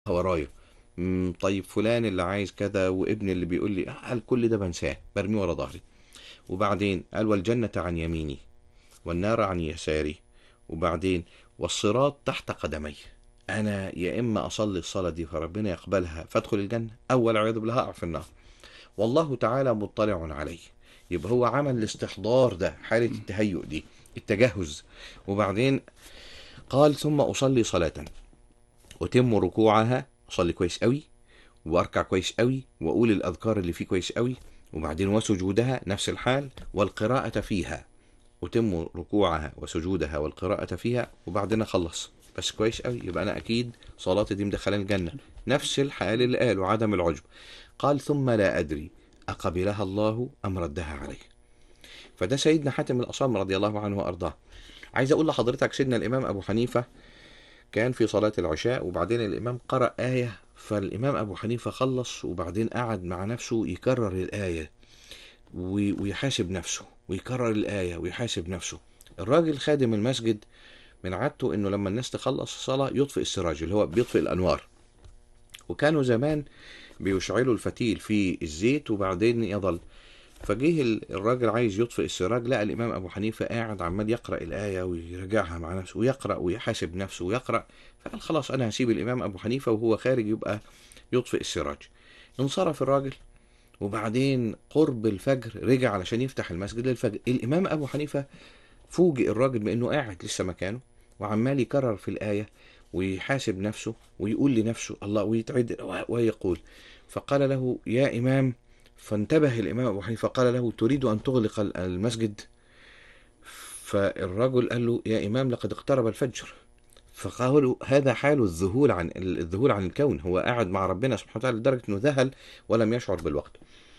ورايا مم، طيب فلان اللي عايز كذا وابني اللي بيقول لي قال كل ده بنساه برميه ورا ظهري وبعدين قال والجنة عن يميني والنار عن يساري وبعدين والصراط تحت قدمي انا يا اما اصلي الصلاة دي فربنا يقبلها فادخل الجنة او والعياذ بالله اقع في النار والله تعالى مطلع علي يبقى هو عمل الاستحضار ده حالة التهيؤ دي التجهز وبعدين قال ثم أصلي صلاة أتم ركوعها أصلي كويس قوي وأركع كويس قوي وأقول الأذكار اللي فيه كويس قوي وبعدين وسجودها نفس الحال والقراءة فيها أتم ركوعها وسجودها والقراءة فيها وبعدين أخلص بس كويس قوي يبقى أنا أكيد صلاتي دي مدخلاني الجنة نفس الحال اللي قاله عدم العجب قال ثم لا أدري أقبلها الله أم ردها عليه فده سيدنا حاتم الأصم رضي الله عنه وأرضاه عايز أقول لحضرتك سيدنا الإمام أبو حنيفة كان في صلاة العشاء وبعدين الإمام قرأ آية فالإمام أبو حنيفة خلص وبعدين قعد مع نفسه يكرر الآية وي- ويحاسب نفسه ويكرر الآية ويحاسب نفسه الراجل خادم المسجد من عادته إنه لما الناس تخلص الصلاة يطفئ السراج اللي هو بيطفئ الأنوار وكانوا زمان بيشعلوا الفتيل في الزيت وبعدين يظل فجه ال- الراجل عايز يطفئ السراج لقى الإمام أبو حنيفة قاعد عمال يقرأ الآية ويراجعها مع نفسه ويقرأ ويحاسب نفسه ويقرأ فقال خلاص أنا هسيب الإمام أبو حنيفة وهو خارج يبقى يطفئ السراج انصرف الراجل وبعدين قرب الفجر رجع علشان يفتح المسجد للفجر الإمام أبو حنيفة فوجئ الراجل بأنه قاعد لسه مكانه وعمال يكرر في الآية ويحاسب نفسه ويقول لنفسه الله ويتعد ويقول فقال له يا إمام فانتبه الإمام أبو حنيفة قال له تريد أن تغلق ال- المسجد فالرجل قال له يا إمام لقد اقترب الفجر فقالوا هذا حال الذهول عن الذهول عن الكون هو قاعد مع ربنا سبحانه وتعالى لدرجة أنه ذهل ولم يشعر بالوقت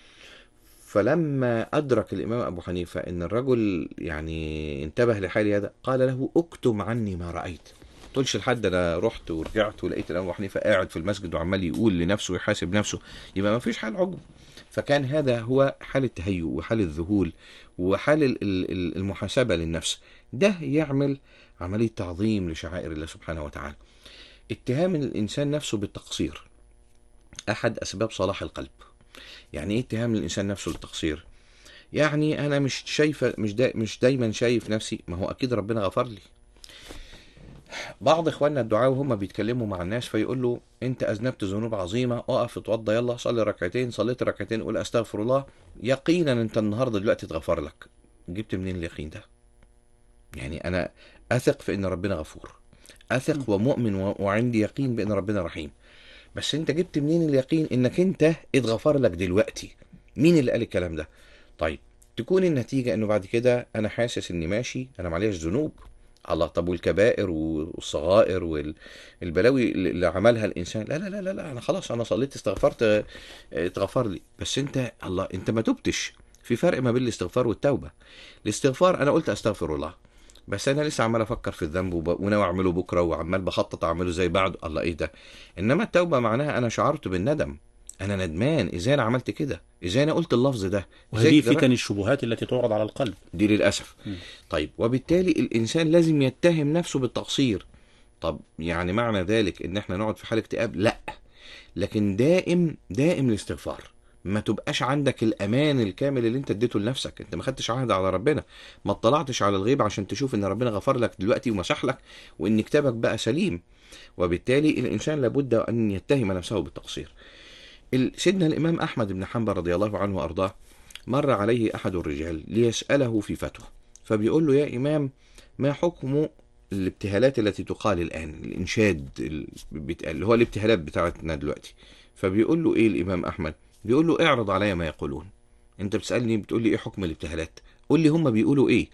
فلما أدرك الإمام أبو حنيفة أن الرجل يعني انتبه لحال هذا قال له اكتم عني ما رأيت تقولش لحد انا رحت ورجعت ولقيت الامام ابو حنيفه قاعد في المسجد وعمال يقول لنفسه ويحاسب نفسه يبقى ما فيش حال عجب فكان هذا هو حال التهيؤ وحال الذهول وحال ال- ال- ال- المحاسبه للنفس ده يعمل عمليه تعظيم لشعائر الله سبحانه وتعالى اتهام الانسان نفسه بالتقصير احد اسباب صلاح القلب يعني ايه اتهام الانسان نفسه بالتقصير يعني انا مش شايفه مش دا مش دايما شايف نفسي ما هو اكيد ربنا غفر لي بعض اخواننا الدعاء وهم بيتكلموا مع الناس فيقول له انت اذنبت ذنوب عظيمه اقف اتوضى يلا صلي ركعتين صليت ركعتين قول استغفر الله يقينا انت النهارده دلوقتي اتغفر لك جبت منين اليقين ده يعني انا اثق في ان ربنا غفور اثق ومؤمن و- وعندي يقين بان ربنا رحيم بس انت جبت منين اليقين انك انت اتغفر لك دلوقتي مين اللي قال الكلام ده طيب تكون النتيجة انه بعد كده انا حاسس اني ماشي انا معليش ذنوب الله طب والكبائر والصغائر والبلاوي اللي عملها الانسان لا لا لا لا, لا انا خلاص انا صليت استغفرت اه، اتغفر لي بس انت الله انت ما تبتش في فرق ما بين الاستغفار والتوبة الاستغفار انا قلت استغفر الله بس انا لسه عمال افكر في الذنب وب- وناوي اعمله بكره وعمال بخطط اعمله زي بعده الله ايه ده انما التوبه معناها انا شعرت بالندم انا ندمان ازاي انا عملت كده ازاي انا قلت اللفظ ده ازاي وهذه كده فتن الشبهات التي تعرض على القلب دي للأسف مم. طيب وبالتالي الإنسان لازم يتهم نفسه بالتقصير طب يعني معنى ذلك إن إحنا نقعد في حالة اكتئاب لا لكن دائم دائم الاستغفار ما تبقاش عندك الأمان الكامل اللي أنت اديته لنفسك أنت ما خدتش عهد على ربنا ما اطلعتش على الغيب عشان تشوف إن ربنا غفر لك دلوقتي ومسح لك وإن كتابك بقى سليم وبالتالي الإنسان لابد أن يتهم نفسه بالتقصير ال- سيدنا الإمام أحمد بن حنبل رضي الله عنه وأرضاه مر عليه أحد الرجال ليسأله في فتوى فبيقول له يا إمام ما حكم الابتهالات التي تقال الآن الإنشاد ال- بيتقال اللي هو الابتهالات بتاعتنا دلوقتي فبيقول له إيه الإمام أحمد بيقول له اعرض علي ما يقولون أنت بتسألني بتقول لي إيه حكم الابتهالات قول لي هم بيقولوا إيه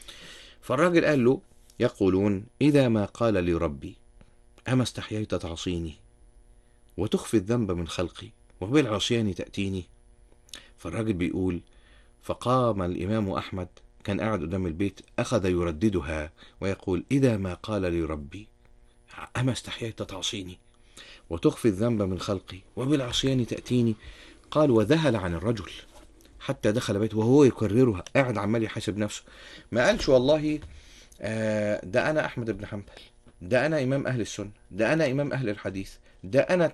فالراجل قال له يقولون إذا ما قال لي ربي أما استحييت تعصيني وتخفي الذنب من خلقي وبالعصيان تأتيني فالراجل بيقول فقام الإمام أحمد كان قاعد قدام البيت أخذ يرددها ويقول إذا ما قال لي ربي أما استحييت تعصيني وتخفي الذنب من خلقي وبالعصيان تأتيني قال وذهل عن الرجل حتى دخل بيته وهو يكررها قاعد عمال يحاسب نفسه ما قالش والله آه، ده أنا أحمد بن حنبل ده أنا إمام أهل السنة ده أنا إمام أهل الحديث ده انا